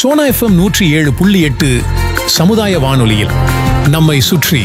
Sona FM நூற்றி ஏழு புள்ளி எட்டு சமுதாய வானொலியில் நம்மை சுற்றி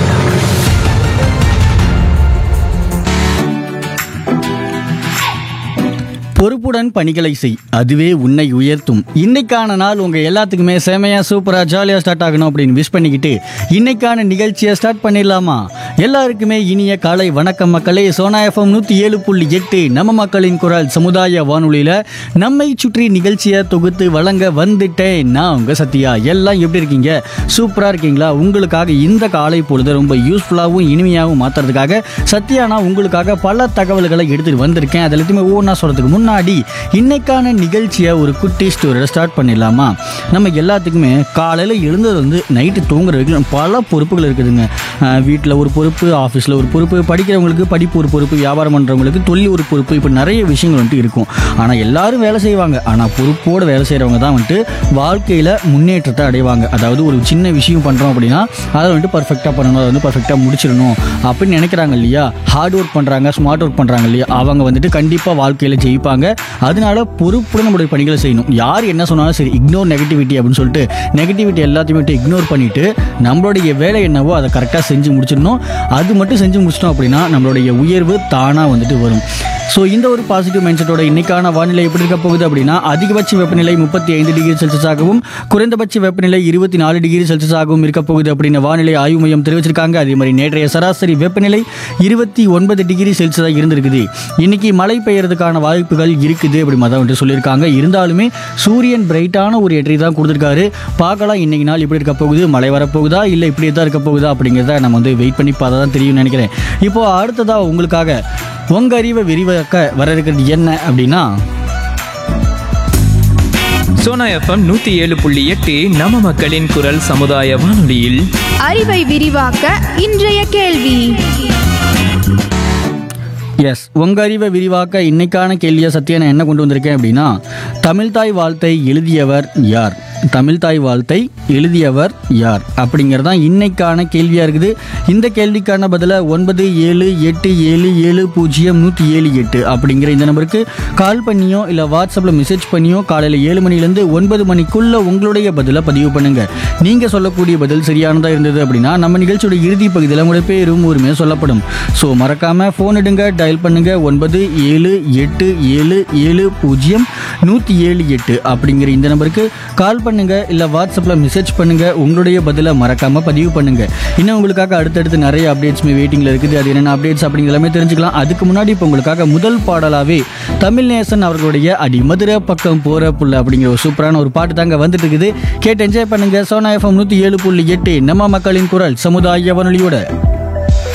பொறுப்புடன் பணிகளை செய் அதுவே உன்னை உயர்த்தும் இன்னைக்கான நாள் உங்க எல்லாத்துக்குமே செமையா சூப்பரா ஜாலியா ஸ்டார்ட் ஆகணும் அப்படின்னு விஷ் பண்ணிக்கிட்டு இன்னைக்கான நிகழ்ச்சியை ஸ்டார்ட் பண்ணிடலாமா எல்லாருக்குமே இனிய காலை வணக்கம் மக்களே சோனா எஃப்எம் நூத்தி ஏழு புள்ளி எட்டு நம்ம மக்களின் குரல் சமுதாய வானொலியில நம்மை சுற்றி நிகழ்ச்சியை தொகுத்து வழங்க வந்துட்டேன் நான் உங்க சத்யா எல்லாம் எப்படி இருக்கீங்க சூப்பரா இருக்கீங்களா உங்களுக்காக இந்த காலை பொழுது ரொம்ப யூஸ்ஃபுல்லாகவும் இனிமையாகவும் மாத்துறதுக்காக சத்யா நான் உங்களுக்காக பல தகவல்களை எடுத்துட்டு வந்திருக்கேன் அதில் எல்லாத்தையுமே ஒவ்வொன்றா சொல்றதுக்கு முன்னாடி இன்னைக்கான நிகழ்ச்சியை ஒரு குட்டி ஸ்டோரியில் ஸ்டார்ட் பண்ணிடலாமா நம்ம எல்லாத்துக்குமே காலையில் எழுந்தது வந்து நைட்டு தூங்குற வரைக்கும் பல பொறுப்புகள் இருக்குதுங்க வீட்டில் ஒரு பொறுப்பு ஆஃபீஸில் ஒரு பொறுப்பு படிக்கிறவங்களுக்கு படிப்பு ஒரு பொறுப்பு வியாபாரம் பண்ணுறவங்களுக்கு தொழில் ஒரு பொறுப்பு இப்போ நிறைய விஷயங்கள் வந்துட்டு இருக்கும் ஆனால் எல்லாரும் வேலை செய்வாங்க ஆனால் பொறுப்போடு வேலை செய்கிறவங்க தான் வந்துட்டு வாழ்க்கையில் முன்னேற்றத்தை அடைவாங்க அதாவது ஒரு சின்ன விஷயம் பண்ணுறோம் அப்படின்னா அதை வந்துட்டு பர்ஃபெக்டாக பண்ணணும் அதை வந்து பர்ஃபெக்டாக முடிச்சிடணும் அப்படின்னு நினைக்கிறாங்க இல்லையா ஹார்ட் ஒர்க் பண்ணுறாங்க ஸ்மார்ட் ஒர்க் பண்ணுறாங்க இல்லையா அவங்க வந்துட்டு கண்டிப்பாக வாழ்க்கையில் ஜெயிப்பாங்க அதனால பொறுப்புடன் நம்மளுடைய பணிகளை செய்யணும் யார் என்ன சொன்னாலும் சரி இக்னோர் நெகட்டிவிட்டி அப்படின்னு சொல்லிட்டு நெகட்டிவிட்டி எல்லாத்தையுமே விட்டு இக்னோர் பண்ணிட்டு நம்மளுடைய வேலை என்னவோ அதை கரெக்டாக செஞ்சு முடிச்சிடணும் அது மட்டும் செஞ்சு முடிச்சிட்டோம் அப்படின்னா நம்மளுடைய உயர்வு தானாக வந்துட்டு வரும் ஸோ இந்த ஒரு பாசிட்டிவ் மைண்ட் செட்டோட இன்னைக்கான வானிலை எப்படி இருக்க போகுது அப்படின்னா அதிகபட்ச வெப்பநிலை முப்பத்தி ஐந்து டிகிரி செல்சியஸாகவும் குறைந்தபட்ச வெப்பநிலை இருபத்தி நாலு டிகிரி செல்சியஸாகவும் இருக்க போகுது அப்படின்னு வானிலை ஆய்வு மையம் தெரிவிச்சிருக்காங்க அதே மாதிரி நேற்றைய சராசரி வெப்பநிலை இருபத்தி ஒன்பது டிகிரி செல்சியஸாக இருந்திருக்குது இன்னைக்கு மழை பெய்யறதுக்கான வாய்ப்புகள் இருக்குது அப்படி மாதிரி வந்துட்டு சொல்லியிருக்காங்க இருந்தாலுமே சூரியன் பிரைட்டான ஒரு எட்ரி தான் கொடுத்துருக்காரு பார்க்கலாம் இன்னைக்கு நாள் இப்படி இருக்க போகுது மழை வரப்போகுதா இல்லை இப்படியே தான் இருக்க போகுதா அப்படிங்கிறத நம்ம வந்து வெயிட் பண்ணி பார்த்தா தான் தெரியும்னு நினைக்கிறேன் இப்போ அடுத்ததா உங்களுக்காக உங்க அறிவை விரிவாக்க வர இருக்கிறது என்ன அப்படின்னா சோனா எஃப்எம் நூத்தி ஏழு புள்ளி எட்டு நம்ம மக்களின் குரல் சமுதாய வானொலியில் அறிவை விரிவாக்க இன்றைய கேள்வி எஸ் உங்க அறிவை விரிவாக்க இன்னைக்கான கேள்வியை சத்தியா நான் என்ன கொண்டு வந்திருக்கேன் அப்படின்னா தமிழ்தாய் வாழ்த்தை எழுதியவர் யார் தமிழ்தாய் வாழ்த்தை எழுதியவர் யார் அப்படிங்கிறது தான் இன்னைக்கான கேள்வியாக இருக்குது இந்த கேள்விக்கான பதிலை ஒன்பது ஏழு எட்டு ஏழு ஏழு பூஜ்ஜியம் நூற்றி ஏழு எட்டு அப்படிங்கிற இந்த நம்பருக்கு கால் பண்ணியோ இல்லை வாட்ஸ்அப்பில் மெசேஜ் பண்ணியோ காலையில் ஏழு மணிலேருந்து ஒன்பது மணிக்குள்ள உங்களுடைய பதிலை பதிவு பண்ணுங்க நீங்கள் சொல்லக்கூடிய பதில் சரியானதாக இருந்தது அப்படின்னா நம்ம நிகழ்ச்சியோட இறுதி பகுதியில் உங்களுடைய பேரும் ஊருமே சொல்லப்படும் ஸோ மறக்காம ஃபோன் எடுங்க டயல் பண்ணுங்க ஒன்பது ஏழு எட்டு ஏழு ஏழு பூஜ்ஜியம் நூற்றி ஏழு எட்டு அப்படிங்கிற இந்த நம்பருக்கு கால் பண்ணுங்க இல்லை வாட்ஸ்அப்பில் மெசேஜ் பண்ணுங்க உங்களுடைய பதிலை மறக்காம பதிவு பண்ணுங்க இன்னும் உங்களுக்காக அடுத்தடுத்து நிறைய அப்டேட்ஸ்மே வெயிட்டிங்கில் இருக்குது அது என்னென்ன அப்டேட்ஸ் அப்படிங்கிற எல்லாமே தெரிஞ்சுக்கலாம் அதுக்கு முன்னாடி இப்போ உங்களுக்காக முதல் பாடலாவே தமிழ் நேசன் அவர்களுடைய அடி மதுரை பக்கம் போற புள்ள அப்படிங்கிற ஒரு சூப்பரான ஒரு பாட்டு தாங்க வந்துட்டு இருக்குது கேட்டு என்ஜாய் பண்ணுங்க சோனா எஃப்எம் நூற்றி ஏழு புள்ளி எட்டு நம்ம மக்களின் குரல் சமுதாய வானொலியோட